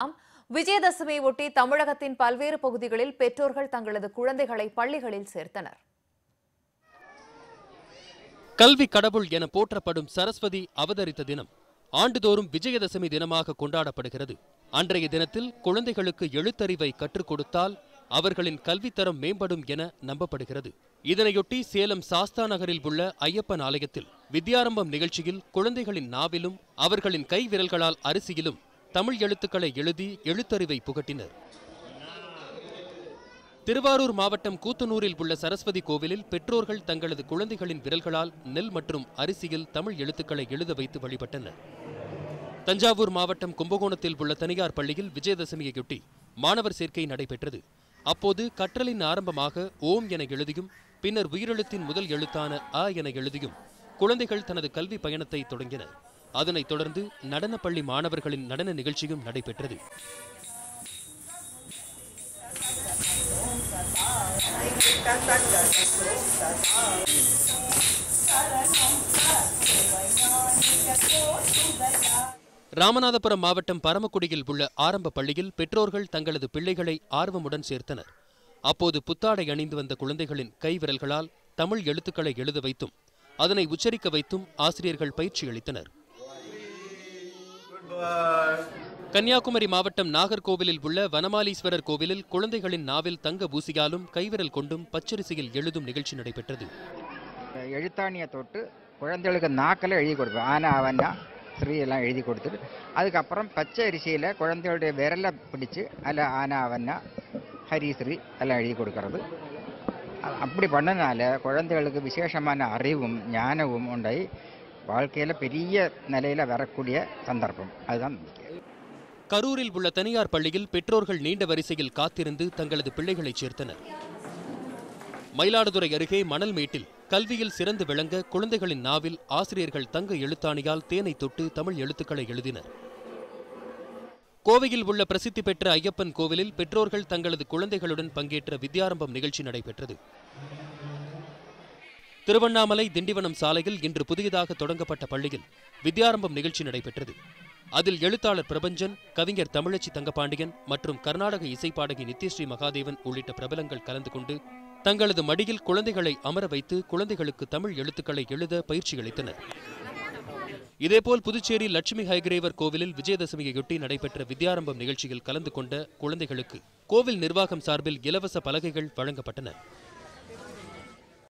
விஜயதசமியை ஒட்டி தமிழகத்தின் பல்வேறு பகுதிகளில் பெற்றோர்கள் தங்களது குழந்தைகளை பள்ளிகளில் சேர்த்தனர் கல்வி கடவுள் என போற்றப்படும் சரஸ்வதி அவதரித்த தினம் ஆண்டுதோறும் விஜயதசமி தினமாக கொண்டாடப்படுகிறது அன்றைய தினத்தில் குழந்தைகளுக்கு எழுத்தறிவை கற்றுக் கொடுத்தால் அவர்களின் கல்வித்தரம் மேம்படும் என நம்பப்படுகிறது இதனையொட்டி சேலம் சாஸ்தா நகரில் உள்ள ஐயப்பன் ஆலயத்தில் வித்யாரம்பம் நிகழ்ச்சியில் குழந்தைகளின் நாவிலும் அவர்களின் கை விரல்களால் அரிசியிலும் தமிழ் எழுத்துக்களை எழுதி எழுத்தறிவை புகட்டினர் திருவாரூர் மாவட்டம் கூத்தனூரில் உள்ள சரஸ்வதி கோவிலில் பெற்றோர்கள் தங்களது குழந்தைகளின் விரல்களால் நெல் மற்றும் அரிசியில் தமிழ் எழுத்துக்களை எழுத வைத்து வழிபட்டனர் தஞ்சாவூர் மாவட்டம் கும்பகோணத்தில் உள்ள தனியார் பள்ளியில் விஜயதசமியையொட்டி மாணவர் சேர்க்கை நடைபெற்றது அப்போது கற்றலின் ஆரம்பமாக ஓம் என எழுதியும் பின்னர் உயிரெழுத்தின் முதல் எழுத்தான அ என எழுதியும் குழந்தைகள் தனது கல்வி பயணத்தை தொடங்கினர் அதனைத் தொடர்ந்து நடனப்பள்ளி மாணவர்களின் நடன நிகழ்ச்சியும் நடைபெற்றது ராமநாதபுரம் மாவட்டம் பரமக்குடியில் உள்ள ஆரம்ப பள்ளியில் பெற்றோர்கள் தங்களது பிள்ளைகளை ஆர்வமுடன் சேர்த்தனர் அப்போது புத்தாடை அணிந்து வந்த குழந்தைகளின் கை விரல்களால் தமிழ் எழுத்துக்களை எழுத வைத்தும் அதனை உச்சரிக்க வைத்தும் ஆசிரியர்கள் பயிற்சி அளித்தனர் கன்னியாகுமரி மாவட்டம் நாகர்கோவிலில் உள்ள வனமாலீஸ்வரர் கோவிலில் குழந்தைகளின் நாவில் தங்க ஊசியாலும் கைவிரல் கொண்டும் பச்சரிசியில் எழுதும் நிகழ்ச்சி நடைபெற்றது எழுத்தாணியை தொட்டு குழந்தைகளுக்கு நாக்கில் எழுதி கொடுப்பேன் ஆனா அவனா ஸ்ரீ எல்லாம் எழுதி கொடுத்துட்டு அதுக்கப்புறம் பச்சை அரிசியில் குழந்தைகளுடைய விரலை பிடிச்சு அதில் ஆனா அவனா ஹரிஸ்ரீ எல்லாம் எழுதி கொடுக்கறது அ- அப்படி பண்ணனால குழந்தைகளுக்கு விசேஷமான அறிவும் ஞானமும் உண்டாகி வாழ்க்கையில் பெரிய நிலையில் வரக்கூடிய சந்தர்ப்பம் அதுதான் நம்பிக்கை கரூரில் உள்ள தனியார் பள்ளியில் பெற்றோர்கள் நீண்ட வரிசையில் காத்திருந்து தங்களது பிள்ளைகளை சேர்த்தனர் மயிலாடுதுறை அருகே மணல்மேட்டில் கல்வியில் சிறந்து விளங்க குழந்தைகளின் நாவில் ஆசிரியர்கள் தங்க எழுத்தாணியால் தேனை தொட்டு தமிழ் எழுத்துக்களை எழுதினர் கோவையில் உள்ள பிரசித்தி பெற்ற ஐயப்பன் கோவிலில் பெற்றோர்கள் தங்களது குழந்தைகளுடன் பங்கேற்ற வித்யாரம்பம் நிகழ்ச்சி நடைபெற்றது திருவண்ணாமலை திண்டிவனம் சாலையில் இன்று புதியதாக தொடங்கப்பட்ட பள்ளியில் வித்யாரம்பம் நிகழ்ச்சி நடைபெற்றது அதில் எழுத்தாளர் பிரபஞ்சன் கவிஞர் தமிழச்சி தங்கபாண்டியன் மற்றும் கர்நாடக இசைப்பாடகி நித்யஸ்ரீ மகாதேவன் உள்ளிட்ட பிரபலங்கள் கலந்து கொண்டு தங்களது மடியில் குழந்தைகளை அமர வைத்து குழந்தைகளுக்கு தமிழ் எழுத்துக்களை எழுத பயிற்சி அளித்தனர் இதேபோல் புதுச்சேரி லட்சுமி ஹைகிரேவர் கோவிலில் விஜயதசமியையொட்டி நடைபெற்ற வித்யாரம்பம் நிகழ்ச்சியில் கலந்து கொண்ட குழந்தைகளுக்கு கோவில் நிர்வாகம் சார்பில் இலவச பலகைகள் வழங்கப்பட்டன